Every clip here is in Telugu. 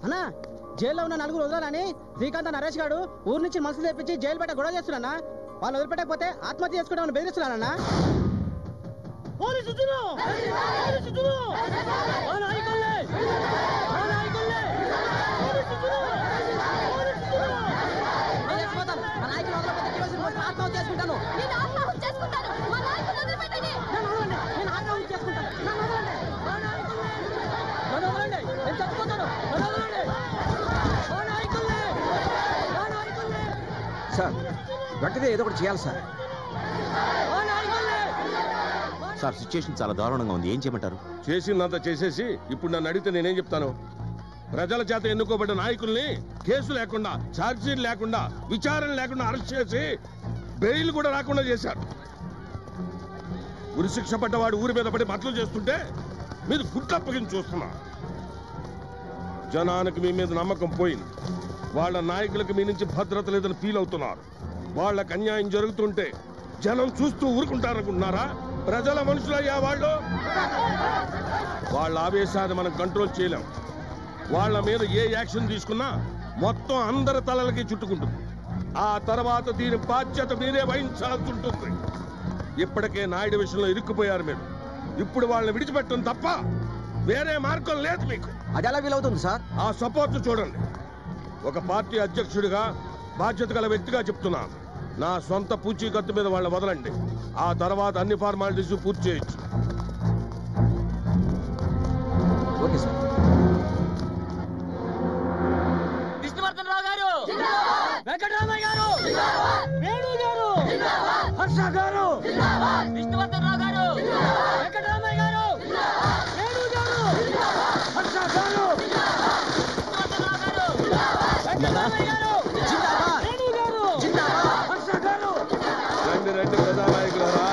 అన్నా జైల్లో ఉన్న నలుగురు వదలాలని శ్రీకాంత్ నరేష్ గారు ఊరు నుంచి మనుషులు తెప్పించి జైలు పెట్ట గొడవ చేస్తున్నా వాళ్ళు వదిలిపెట్టకపోతే ఆత్మహత్య చేసుకుంటామని బెదిరిస్తున్నానన్నా పోలీసులు! పోలీసులు! మా నాయకుల్ని! మా నాయకుల్ని! పోలీసులు! పోలీసులు! నేను చచ్చిపోతాను. మా నాయకులు వదలకపోతే కిరోసిన్ పోసి ఆత్మహత్య చేసుకుంటాను. నేను ఆత్మహత్య చేసుకుంటాను మా నాయకుడిని వదిలిపెట్టండి నన్ను వదలండి. నేను ఆత్మహత్య చేసుకుంటాను. నన్ను వదలండి. మా నాయకుల్ని! నన్ను వదలండి. నేను చచ్చిపోతాను. నన్ను వదలండి. మా నాయకుల్ని! మా నాయకుల్ని! సార్ వెంటనే ఏదో ఒకటి చేయాలి సార్ మా నాయకుల్ని! సార్ సిచ్యుయేషన్ చాలా దారుణంగా ఉంది ఏం చేయమంటారు చేసిందంతా చేసేసి ఇప్పుడు నన్ను అడిగితే నేనేం చెప్తాను ప్రజల చేత ఎన్నుకోబడ్డ నాయకుల్ని కేసు లేకుండా ఛార్జ్షీట్ లేకుండా విచారణ లేకుండా అరెస్ట్ చేసి బెయిల్ కూడా రాకుండా చేశారు ఉరిశిక్ష పడ్డవాడు ఊరి మీద పడి బట్టలు చేస్తుంటే మీరు గుట్టప్పగించి చూస్తున్నా జనానికి మీ మీద నమ్మకం పోయింది వాళ్ళ నాయకులకు మీ నుంచి భద్రత లేదని ఫీల్ అవుతున్నారు వాళ్ళకి అన్యాయం జరుగుతుంటే జనం చూస్తూ ఊరుకుంటారనుకుంటున్నారా ప్రజల మనుషులయ్యా వాళ్ళు వాళ్ళ ఆవేశాన్ని మనం కంట్రోల్ చేయలేం వాళ్ళ మీద ఏ యాక్షన్ తీసుకున్నా మొత్తం అందరి తలలకి చుట్టుకుంటుంది ఆ తర్వాత దీని బాధ్యత మీరే వహించాల్సి ఉంటుంది ఇప్పటికే నాయుడు విషయంలో ఇరుక్కుపోయారు మీరు ఇప్పుడు వాళ్ళని విడిచిపెట్టడం తప్ప వేరే మార్గం లేదు మీకు అది ఎలా వీలవుతుంది సార్ ఆ సపోర్ట్ చూడండి ఒక పార్టీ అధ్యక్షుడిగా బాధ్యత గల వ్యక్తిగా చెప్తున్నాను నా సొంత పూచీకత్తు మీద వాళ్ళని వదలండి ఆ తర్వాత అన్ని ఫార్మాలిటీస్ పూర్తి చేయొచ్చు ఓకే సార్ విష్ణువర్ధన్ రావు గారు వెంకటరామయ్య గారు వేణు గారు హర్ష గారు విష్ణువర్ధన్ రావు గారు వెంకటరామయ్య గారు వేణు గారు హర్ష గారు విష్ణువర్ధన్ రావు గారు వెంకటరామయ్య గారు వేణు గారు హర్ష గారు రండి రండి ప్రజానాయకులారా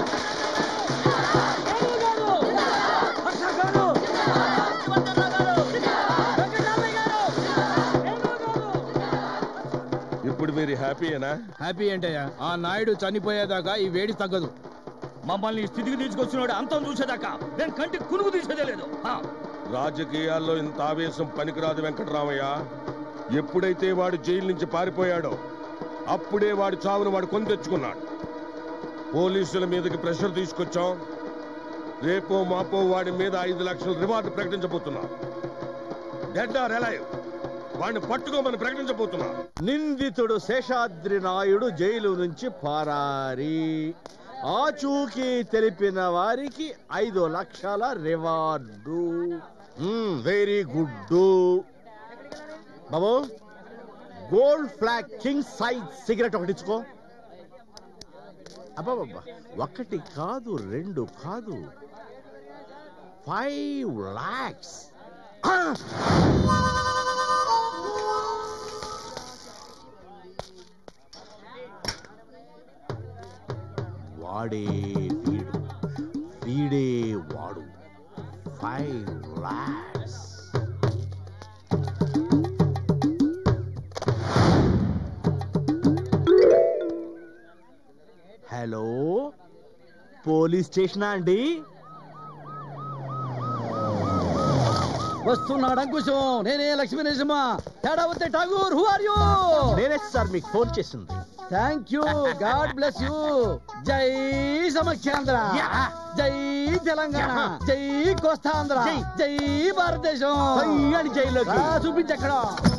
వేణు గారు హర్ష గారు విష్ణువర్ధన్ రావు గారు వెంకటరామయ్య గారు వేణు గారు ఇప్పుడు మీరు హ్యాపీయేనా హ్యాపీ ఏంటయ్యా ఆ నాయుడు చనిపోయేదాకా ఈ వేడి తగ్గదు మమ్మల్ని ఈ స్థితికి తీసుకొచ్చినోడు అంతం చూసేదాకా నేను కంటికి కునుగు తీసేదే లేదు ఆ. రాజకీయాల్లో ఇంత ఆవేశం పనికిరాదు వెంకటరామయ్య ఎప్పుడైతే వాడు జైలు నుంచి పారిపోయాడో అప్పుడే వాడి చావును వాడు కొని తెచ్చుకున్నాడు పోలీసుల మీదకి ప్రెషర్ తీసుకొచ్చాం రేపో మాపో వాడి మీద ఐదు లక్షల రివార్డు ప్రకటించబోతున్నాం డెడ్ ఆర్ అలైవ్ వాడిని పట్టుకోమని ప్రకటించబోతున్నాం నిందితుడు శేషాద్రి నాయుడు జైలు నుంచి పారారి ఆచూకీ తెలిపిన వారికి ఐదు లక్షల రివార్డు వెరీ గుడ్ బాబు Gold Flake king size cigarette ఒకటి ఇచ్చుకో అబ్బాబ్బా ఒకటి కాదు రెండు కాదు ఫైవ్ లాక్స్ వాడే వీడు వీడే వాడు ఫైవ్ లాక్స్ హలో పోలీస్ స్టేషనా అండి వస్తున్నాడు అంకుశం నేనే లక్ష్మీ నరసింహ తేడా వస్తే ఠాగూర్ హూ ఆర్ యూ నేనే సార్ మీకు ఫోన్ చేసింది thank you God bless you జై సమాఖ్యాంధ్ర జై తెలంగాణ జై కోస్తాంధ్ర జై. జై భారతదేశం పయ్యాడి జైల్లోకి రా, చూపించక్కడ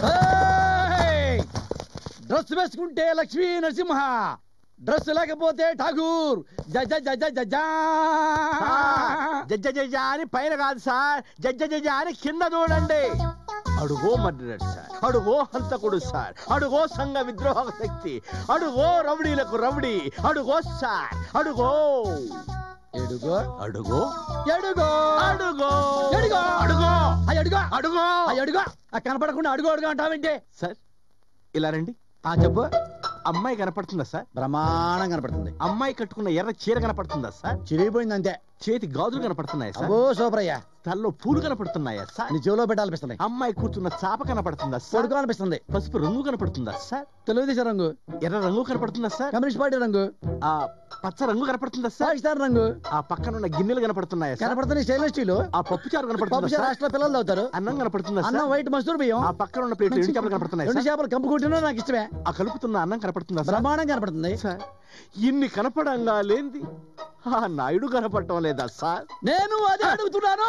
డ్రెస్ వేసుకుంటే లక్ష్మీ నరసింహ డ్రెస్ లేకపోతే ఠాగూర్ జ జ జ జ జ జా. జడ్జ జడ్జ అని పైన కాదు సార్ జడ్జ జడ్జ అని కింద చూడండి అడుగో మర్డరర్ సార్ అడుగో హంతకుడు సార్ అడుగో సంఘ విద్రోహ శక్తి అడుగో రౌడీలకు రౌడీ అడుగో సార్ అడుగో ఎడుగో అడుగో ఎడుగో అడుగో ఎడుగో అడుగో ఆ ఎడుగో అడుగో ఆ ఎడుగో ఆ కనపడకుండా అడుగు అడుగు అంటావేంటి సార్ ఇలా రండి ఆ చెప్పు అమ్మాయి కనపడుతుందా సార్ బ్రహ్మాండం కనపడుతుంది అమ్మాయి కట్టుకున్న ఎర్ర చీర కనపడుతుందా సార్ చిరిగిపోయింది అంతే చేతి గాజులు కనపడుతున్నాయి సార్ అబ్బో సూపర్ అయ్యా తల్లో పూలు కనపడుతున్నాయా సార్ నీ చెవిలో పెట్టాలనిపిస్తుంది అమ్మాయి కూర్చున్న చాప కనపడుతుందా సార్ పడుకో అనిపిస్తుంది పసుపు రంగు కనపడుతుందా సార్ తెలుగుదేశం రంగు ఎర్ర రంగు కనపడుతుందా సార్ కమ్యూనిస్ట్ పార్టీ రంగు ఆ పచ్చ రంగు కనపడుతుందా సార్ పాకిస్తాన్ రంగు ఆ పక్కన ఉన్న గిన్నెలు కనపడుతున్నాయా సార్ కనపడుతుంది స్టైన్లెస్ స్టీల్ ఆ పప్పు చారు పప్పు కనపడుతుందా చారు సార్ రాష్ట్ర పిల్లలు అవుతారు అన్నం కనపడుతుందా అన్నం సార్ వైట్ మసూర్ బియ్యం ఆ పక్కన ఉన్న ప్లేట్ రెండు చేపలు కనపడుతున్నాయి రెండు సార్ చేపలు కంపు కొట్టినా నాకు ఇష్టమే ఆ కలుపుతున్న అన్నం కనపడుతుందా సార్ బ్రహ్మాండం కనపడుతుంది సార్ ఇన్ని కనపడంగా లేంది ఆ నాయుడు కనపడటం లేదా సార్ నేను అదే అడుగుతున్నాను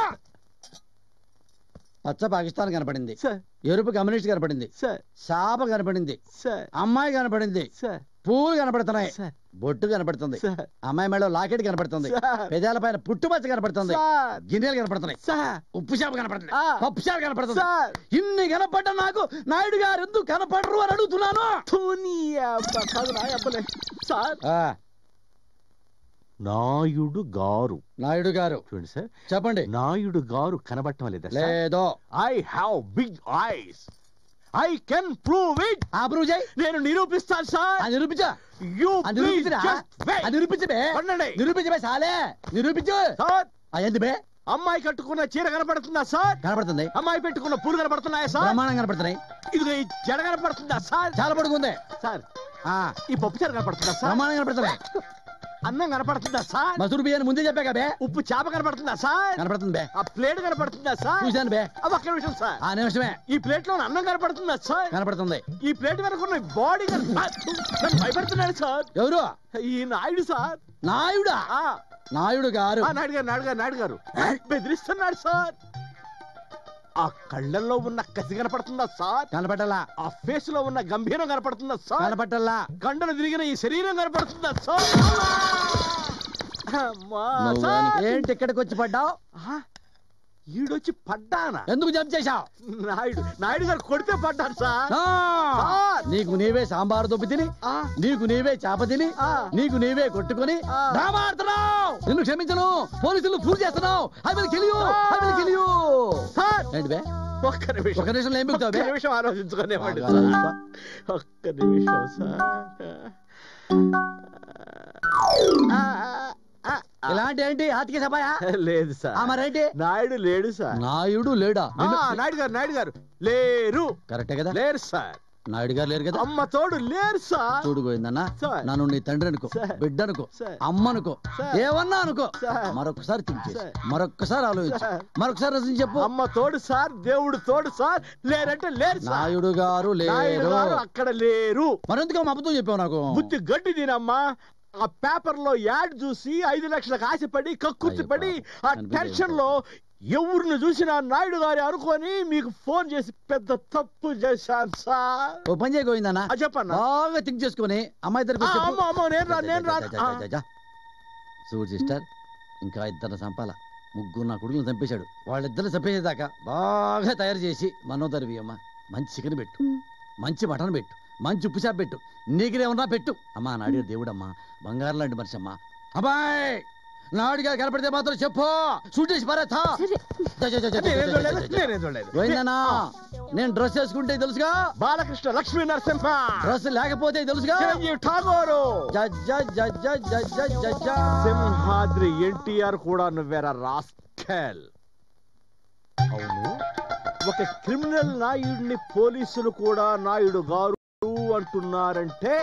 పచ్చ పాకిస్తాన్ కనపడింది సార్ ఎరుపు కమ్యూనిస్ట్ కనపడింది సార్ చాప కనపడింది సార్ అమ్మాయి కనపడింది సార్ పూలు కనపడుతున్నాయి సార్ బొట్టు కనపడుతుంది సార్ అమ్మాయి మేడ లాకెట్ కనపడుతుంది సార్. పెదాల పైన పుట్టుమచ్చ కనపడుతుంది సార్ గిన్నెలు కనపడుతున్నాయి సార్ ఉప్పు చేప కనపడుతుంది ఆ. పప్పు చేప కనపడుతుంది సార్ ఇన్ని కనపడ్డ నాకు నాయుడు గారు ఎందుకు కనపడరు అని అడుగుతున్నాను ధోని అబ్బ, కాదు నా అబ్బలే. సార్ ఆ, నాయుడు గారు నాయుడు గారు చూడండి సార్ చెప్పండి నాయుడు గారు కనబడటం లేదా సార్ లేదో I have big eyes I can prove it ఆ ప్రూవ్ చేయి నేను నిరూపిస్తాను సార్ అది నిరూపించా యు అది నిరూపించరా అది నిరూపించబే ఉండండి. నిరూపించబే సాలే నిరూపించు సార్ ఆ, ఏంది బే అమ్మాయి కట్టుకున్న చీర కనపడుతుందా సార్ కనపడుతుంది అమ్మాయి పెట్టుకున్న పూలు కనపడుతున్నాయా సార్ బ్రహ్మాండం కనపడుతున్నాయి ఇదిగో ఈ జడ కనపడుతుందా సార్ చాలా పొడుగుంది సార్ ఆ ఈ పప్పు చారు కనపడుతుందా సార్ బ్రహ్మాండం కనపడుతున్నాయి అన్నం కనపడుతుందా సార్ మసూరు బియ్యాన్ని ముందే చెప్పాక బే ఉప్పు చేప కనపడుతుందా సార్ కనపడుతుంది బే ఆ ప్లేట్ కనపడుతుందా సార్ చూశాను బే అది ఒక్క నిమిషం సార్ ఆ నిమిషమే ఈ ప్లేట్ లో అన్నం కనపడుతుందా సార్ కనపడుతుంది ఈ ప్లేట్ వెనక ఉన్న బాడీ భయపడుతున్నాడు సార్ ఎవరు ఈ నాయుడు సార్ నాయుడా ఆ, నాయుడు గారు ఆ, నాయుడు గారు నాయుడు గారు నాయుడు గారు బెదిరిస్తున్నాడు సార్ ఆ కళ్ళల్లో ఉన్న కసి కనపడుతుందా సార్ కనపట్టలా ఆ ఫేస్ లో ఉన్న గంభీరం కనపడుతుందా సార్ కనపట్టల్లా కండలు తిరిగిన ఈ శరీరం కనపడుతుందా సార్ అమ్మా, నువ్వు సార్. గాని- ఏంటి ఇక్కడికి వచ్చి పడ్డావు ఆ, ఈడొచ్చి పడ్డానా ఎందుకు జంప్ చేశావు నాయుడు నాయుడు గారు కొడితే పడ్డాను సార్ ఆ! సార్. నీకు నీవే సాంబారు దొబ్బి తిని ఆ, నీకు నీవే చేప తిని ఆ. నీకు నీవే కొట్టుకొని ఆ. డ్రామా ఆడుతున్నావు నిన్ను క్షమించను పోలీసులు ఫూల్ చేస్తున్నావు I will kill you I will kill you sir ఏంటి బే ఒక్క నిమిషం ఒక నిమిషంలో ఏం ఒక్క బిగుతావు బే నిమిషం ఆలోచించుకునేవాడు ఆగు, సార్. ఒక్క నిమిషం సార్ ఆ, ఆ, ఆ. ఇలాంటి ఏంటి హాతికి సభాయా లేదు సార్ ఆ, మరేంటి నాయుడు లేడు సార్ నాయుడు లేడా ఆ, నాయుడు గారు నాయుడు గారు లేరు కరెక్టే కదా లేరు సార్ నాయుడు గారు లేరు కదా అమ్మ తోడు లేరు సార్ చూడు గోవిందన్న సార్. నన్ను నీ తండ్రి అనుకో సార్. బిడ్డ అనుకో సార్. అమ్మ అనుకో సార్. ఏమన్నా అనుకో సార్. మరొకసారి థింక్ చేసి సార్. మరొకసారి ఆలోచించు సార్. మరొకసారి రసం చెప్పు అమ్మ తోడు సార్ దేవుడు తోడు సార్ లేరంటే లేరు సార్ నాయుడు గారు నాయుడు లేరు గారు అక్కడ లేరు మరెందుకు అబద్ధం చెప్పావు నాకు బుద్ధి గడ్డి తినమ్మా ఆ పేపర్ లో యాడ్ చూసి ఐదు లక్షలకు ఆశపడి కక్కుర్తి పడి ఆ అనిపించలేదు. టెన్షన్ లో ఎవరిని చూసినా నాయుడు గారి అనుకొని మీకు ఫోన్ చేసి పెద్ద తప్పు చేశాను సార్ ఓ పని చేయ గోవిందన్న ఆ, చెప్పన్నా బాగా థింక్ చేసుకుని అమ్మాయి దగ్గరికి వచ్చి ఆ, చెప్పు. అమ్మో, అమ్మో, నేను రా- నేను రా- జా, జా, జా, జా, జా. చూడు సిస్టర్ ఇంకా ఇద్దరు చంపాల ముగ్గురు నా కొడుకులు చంపేశాడు వాళ్ళిద్దరు చంపేసేదాకా బాగా తయారు చేసి మనోదరివి అమ్మ మంచి చికెన్ పెట్టు మంచి మటన్ పెట్టు మంచి ఉప్పు చేప పెట్టు నీకునేమన్నా పెట్టు అమ్మా నాడు దేవుడమ్మా బంగారం లాంటి మనిషి అమ్మా అబ్బాయి నాయుడుగా కనపడితే మాత్రం చెప్పు షూట్ చేసి పారేస్తా. సరే జా, జా, జా, జా, జా, నేనేం జా, చూడలేదు, జా, జా. నేనేం చూడలేదు. పోయిందనా నేను డ్రెస్ వేసుకుంటే తెలుసుగా బాలకృష్ణ లక్ష్మీ నరసింహ డ్రెస్ లేకపోతే తెలుసుగా చిరంజీవి ఠాగోరు జడ్జ జడ్జ జడ్జ జడ్జ సింహాద్రి ఎన్టీఆర్ కూడా నువ్వేరా రాస్కెల్ అవును ఒక క్రిమినల్ నాయుడిని పోలీసులు కూడా నాయుడు గారు అంటున్నారంటే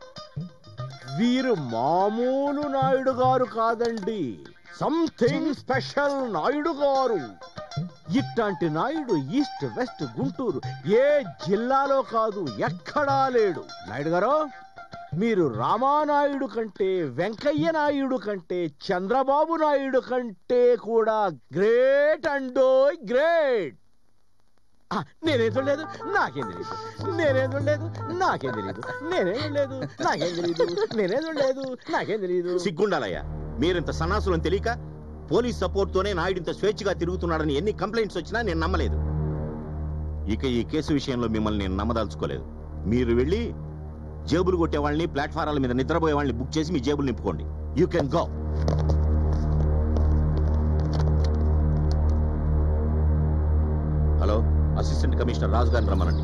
వీరు మామూలు నాయుడు గారు కాదండి సంథింగ్ స్పెషల్ నాయుడు గారు ఇట్లాంటి నాయుడు ఈస్ట్ వెస్ట్ గుంటూరు ఏ జిల్లాలో కాదు ఎక్కడా లేడు నాయుడు గారు మీరు రామానాయుడు కంటే వెంకయ్య నాయుడు కంటే చంద్రబాబు నాయుడు కంటే కూడా గ్రేట్ అండో గ్రేట్ ఆ, నేనేం చూడలేదు నాకేం తెలియదు నేనేం చూడలేదు నాకేం తెలియదు నేనేం చూడలేదు నాకేం తెలియదు నేనేం చూడలేదు నాకేం తెలియదు సిగ్గుండాలయ్యా మీరింత సన్నాసులను తెలియక పోలీస్ సపోర్ట్ తోనే నాయుడు ఇంత స్వేచ్ఛగా తిరుగుతున్నాడని ఎన్ని కంప్లైంట్స్ వచ్చినా నేను నమ్మలేదు ఇక ఈ కేసు విషయంలో మిమ్మల్ని నేను నమ్మదలుచుకోలేదు మీరు వెళ్ళి జేబులు కొట్టే వాళ్ళని ప్లాట్ఫారాల మీద నిద్రపోయే వాళ్ళని బుక్ చేసి మీ జేబులు నింపుకోండి you can go hello assistant commissioner Raju garu రమ్మనండి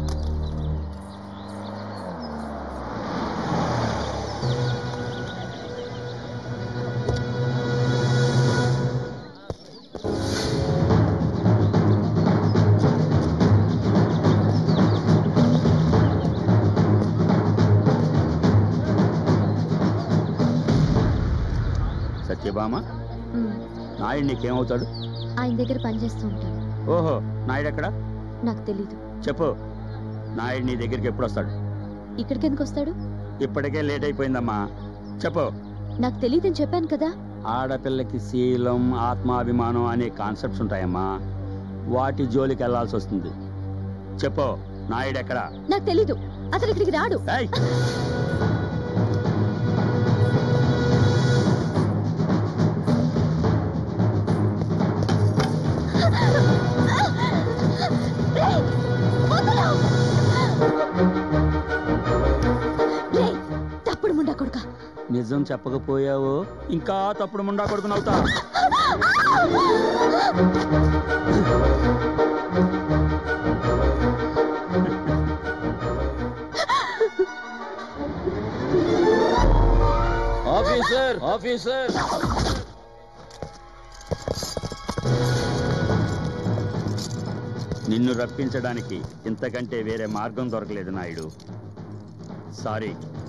నాయుడు నీకేమవుతాడు ఆయన దగ్గర పనిచేస్తూ ఉంటాను ఓహో నాయుడు ఎక్కడ నాకు తెలీదు చెప్పు నాయుడు నీ దగ్గరికి ఎప్పుడు వస్తాడు ఇక్కడికి ఎందుకు వస్తాడు ఇప్పటికే లేట్ అయిపోయిందమ్మా చెప్పు నాకు తెలియదని చెప్పాను కదా ఆడపిల్లకి శీలం ఆత్మాభిమానం అనే కాన్సెప్ట్స్ ఉంటాయమ్మా వాటి జోలికి వెళ్లాల్సి వస్తుంది చెప్పు నాయుడు ఎక్కడ నాకు తెలీదు అతను ఇక్కడికి రాడు ఏయ్! రేయ్, వదలు! రేయ్, తప్పుడు ముండా కొడుక నిజం చెప్పకపోయావు ఇంకా తప్పుడు ముండా కొడుకునవుతా ఆఫీసర్ ఆఫీసర్ నిన్ను రప్పించడానికి ఇంతకంటే వేరే మార్గం దొరకలేదు నాయుడు సారీ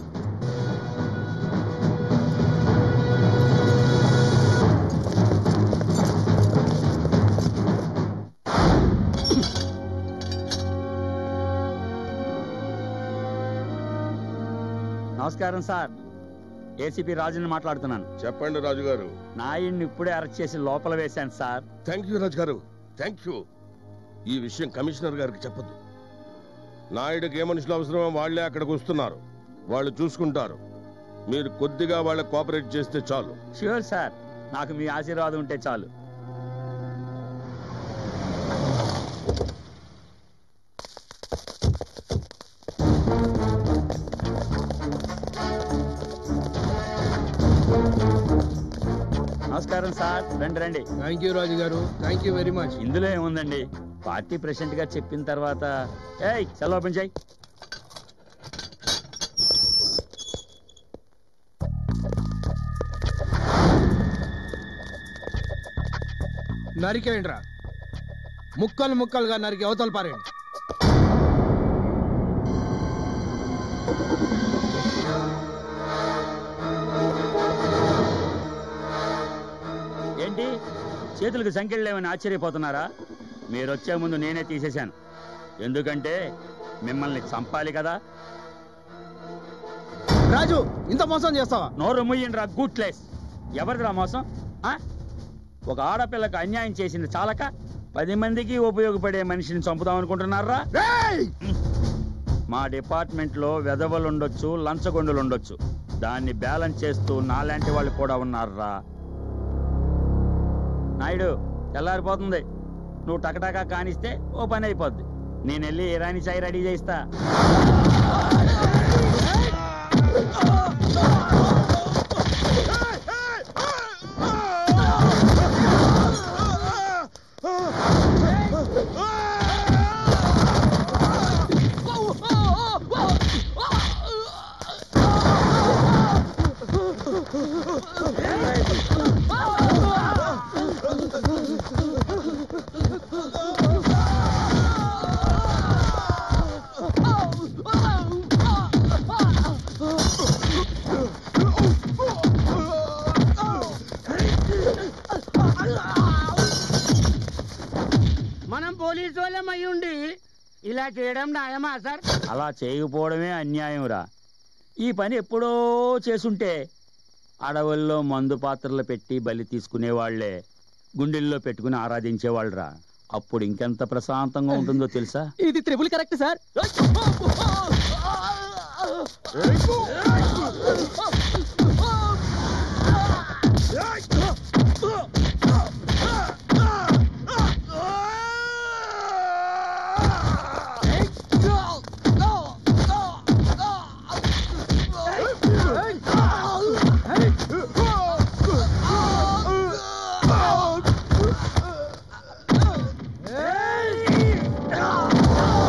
నమస్కారం సార్ ఏసీపీ రాజుని మాట్లాడుతున్నాను చెప్పండి రాజు గారు నాయుడిని ఇప్పుడే అరెస్ట్ చేసి లోపల వేశాను సార్ థ్యాంక్ యూ రాజు గారు థ్యాంక్ యూ ఈ విషయం కమిషనర్ గారికి చెప్పదు నాయుడుకి ఏ మనుషులు అవసరమో వాళ్లే అక్కడికి వస్తున్నారు వాళ్ళు చూసుకుంటారు మీరు కొద్దిగా వాళ్ళకి కోఆపరేట్ చేస్తే చాలు ష్యూర్ సార్ నాకు మీ ఆశీర్వాదం ఉంటే చాలు నమస్కారం సార్ రండి రండి థ్యాంక్ యూ రాజు గారు థ్యాంక్ యూ వెరీ మచ్ ఇందులో ఏముందండి పార్టీ ప్రెసిడెంట్ గా చెప్పిన తర్వాత ఏయ్ సెలవు ఓపెన్ చేయి నరికేయండి రా ముక్కలు ముక్కలుగా నరికి అవతల పారేయండి ఏంటి చేతులకు సంఖ్యలు లేవని ఆశ్చర్యపోతున్నారా మీరు వచ్చే ముందు నేనే తీసేశాను ఎందుకంటే మిమ్మల్ని చంపాలి కదా రాజు ఇంత మోసం చేస్తావా నోరు ముయ్యండి గూట్లేస్ ఎవరిదిరా మోసం ఆ? ఒక ఆడపిల్లకు అన్యాయం చేసింది చాలక పది మందికి ఉపయోగపడే మనిషిని చంపుదాం అనుకుంటున్నారా మా డిపార్ట్మెంట్ లో వెధవలు ఉండొచ్చు లంచగొండులు ఉండొచ్చు దాన్ని బ్యాలెన్స్ చేస్తూ నాలాంటి వాళ్ళు కూడా ఉన్నారా నాయుడు తెల్లారిపోతుంది నువ్వు టకటకా కానిస్తే ఓ పని అయిపోద్ది నేను వెళ్ళి ఇరానీ చాయ్ రెడీ చేయిస్తా మనం పోలీసు వాళ్ళం అయి ఉండి ఇలా చేయడం న్యాయమా సార్ అలా చేయకపోవడమే అన్యాయం రా ఈ పని ఎప్పుడో చేసుంటే అడవుల్లో మందు పాత్రలు పెట్టి బలి తీసుకునేవాళ్లే గుండెల్లో పెట్టుకుని ఆరాధించేవాళ్ళరా అప్పుడు ఇంకెంత ప్రశాంతంగా ఉంటుందో తెలుసా ఇది త్రిపుల్ కరెక్ట్ సార్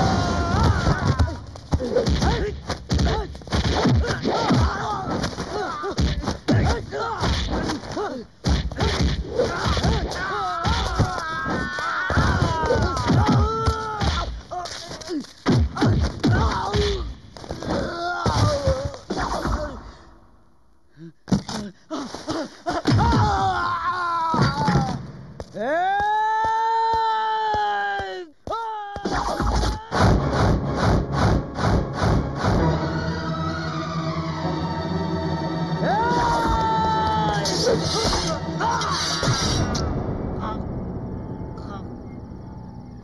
ఆ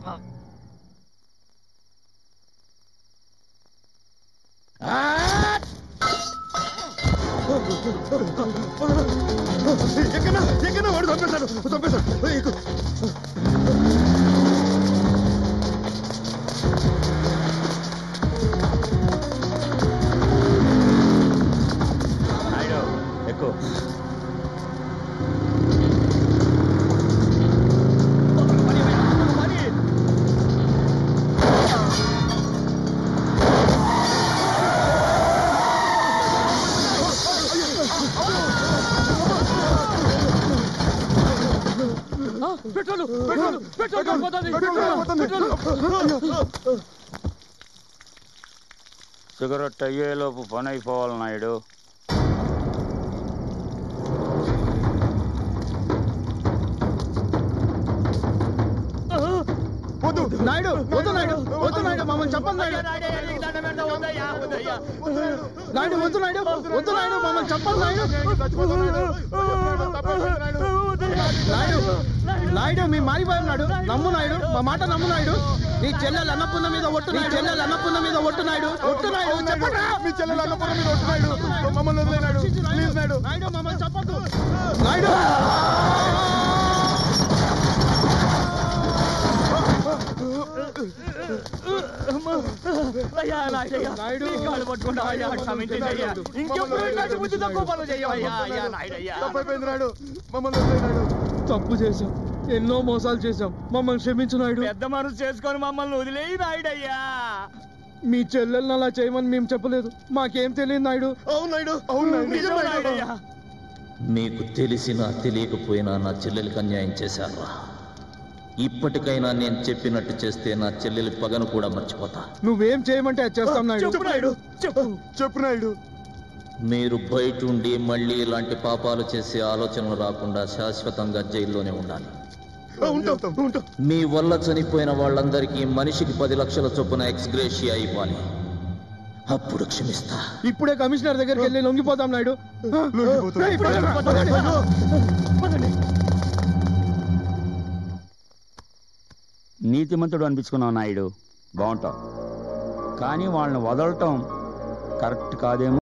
ఎక్కడా ఎక్కడా వాడు చంపేశాడు చంపేశాడు ఎక్కు. నాయుడు ఎక్కువ పెట్రోల్ పెట్రోల్ పెట్రోల్ కాలిపోతుంది. పెట్రోల్ సిగరెట్ అయ్యేలోపు పని అయిపోవాలి నాయుడు నాయుడు వద్దు నాయుడు వద్దు నాయుడు మమ్మల్ని చెప్పండి నాయుడు నాయుడు వద్దు నాయుడు వద్దు నాయుడు మమ్మల్ని చెప్పండి నాయుడు నాయుడు నాయుడు మీ మారిపోయారు నాయుడు నమ్ము నాయుడు మా మాట నమ్ము నాయుడు నీ చెల్లెలు అన్నపున్న మీద ఒట్టు నీ చెల్లెలు అన్నపున్న మీద ఒట్టు నాయుడు ఒట్టు నాయుడు చెప్పండి మీ చెల్లెలు అన్నపున్న మీద ఒట్టు నాయుడు మమ్మల్ని వదిలేనాడు ప్లీజ్ నాయుడు నాయుడు మమ్మల్ని చెప్పొద్దు నాయుడు అయ్యా నాయుడయ్యా నాయుడు. నీ కాళ్ళు పట్టుకుంటా అయ్యా క్షమించండి అయ్యా ఇంకెప్పుడు ఇట్లాంటి బుద్ధి తక్కువ పనులు చెయ్యవయ్యా అయ్యా నాయుడయ్యా తప్పైపోయింది నాయుడు మమ్మల్ని వదిలేనాడు తప్పు చేశాం ఎన్నో మోసాలు చేశాం మమ్మల్ని క్షమించు నాయుడు పెద్ద మనసు చేసుకొని మమ్మల్ని వదిలేయి నాయుడయ్యా మీ చెల్లెల్ని అలా చేయమని మేము చెప్పలేదు మాకేం తెలియదు నాయుడు అవును నాయుడు అవును నిజం నాయుడయ్యా మీకు తెలిసినా తెలియకపోయినా నా చెల్లెలికి అన్యాయం చేశారా ఇప్పటికైనా నేను చెప్పినట్టు చేస్తే నా చెల్లెలి పగను కూడా మర్చిపోతా నువ్వేం చేయమంటే అది చేస్తాం నాయుడు చెప్పు నాయుడు చెప్పు చెప్పు నాయుడు మీరు బయట ఉండి మళ్ళీ ఇలాంటి పాపాలు చేసే ఆలోచనలు రాకుండా శాశ్వతంగా జైల్లోనే ఉండాలి మీ వల్ల చనిపోయిన వాళ్ళందరికీ మనిషికి పది లక్షల చొప్పున ఎక్స్గ్రేషియా ఇవ్వాలి అప్పుడు క్షమిస్తా ఇప్పుడే కమిషనర్ దగ్గరికి వెళ్ళి లొంగిపోతాం నాయుడు రేయ్, పదండి. నీతిమంతుడు అనిపించుకున్నావు నాయుడు బాగుంటావు కానీ వాళ్ళని వదలటం కరెక్ట్ కాదేమో